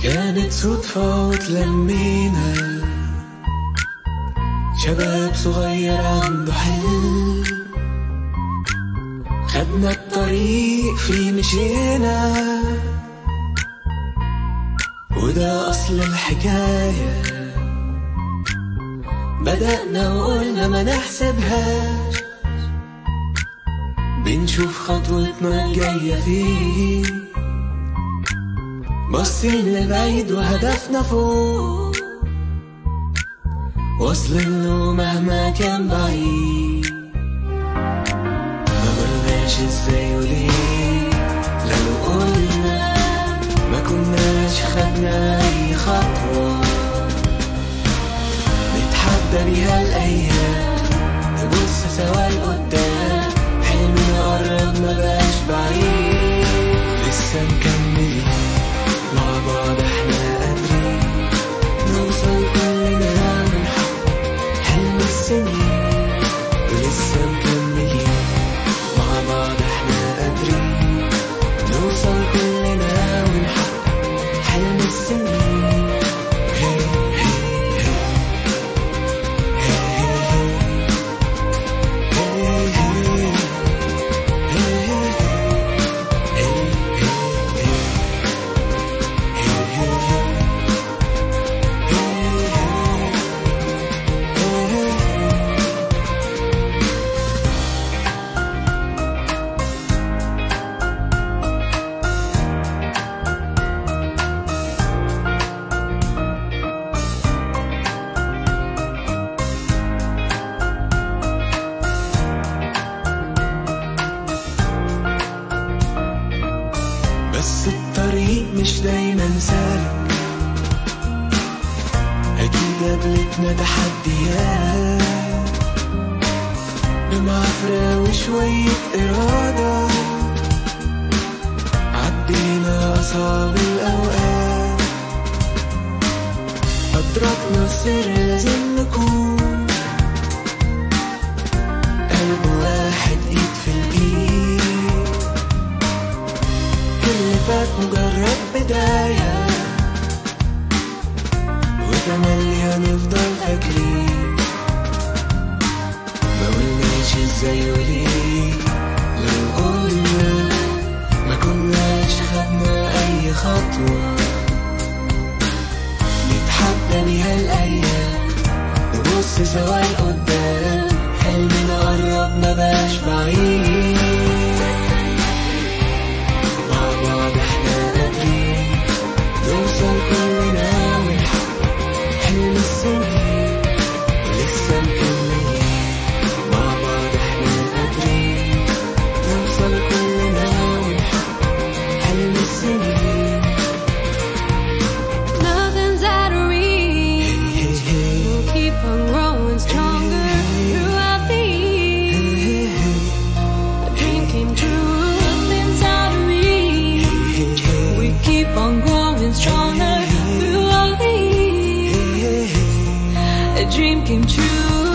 كانت صدفة وتلمينا شباب صغير عنده حلم خدنا الطريق فيه مشينا وده أصل الحكاية بدأنا وقلنا ما نحسبهاش بنشوف خطوتنا الجاية فيه باصين لبعيد وهدفنا فوق واصلين له مهما كان بعيد ما قلناش ازاي وليه لو قلنا ما كناش خدنا اي خطوة نتحدى بيها الايام نبص سوا لقدام حلمنا قرب ما بقاش بعيد لسه مكملين مع بعض احنا قادرين نوصل كلنا ونحقق حلم السنين ولسه مكملين مع بعض احنا قادرين نوصل كلنا ونحقق حلم السنين هي هي هي هي بس الطريق مش دايما سالك أكيد قابلتنا تحديات بمعافرة وشوية إرادة عدينا أصعب الأوقات أدركنا السر لازم نكون قلب واحد إيد في الإيد اللي فات مجرد بداية وتملي هنفضل فاكرين ما قلناش ازاي وليه لو قلنا ما كناش خدنا أي خطوة نتحدى بيها الأيام نبص سوا لقدام حلمنا قرب ما بقاش بعيد مع بعض احنا قادرين نوصل كلنا ونحقق حلم السنين ولسه مكملين مع بعض احنا قادرين نوصل كلنا ونحقق حلم السنين Nothing's out of reach. We'll keep on growing stronger throughout the years. A dream came true. Nothing's out of reach. We keep on growing stronger throughout the years. A dream came true.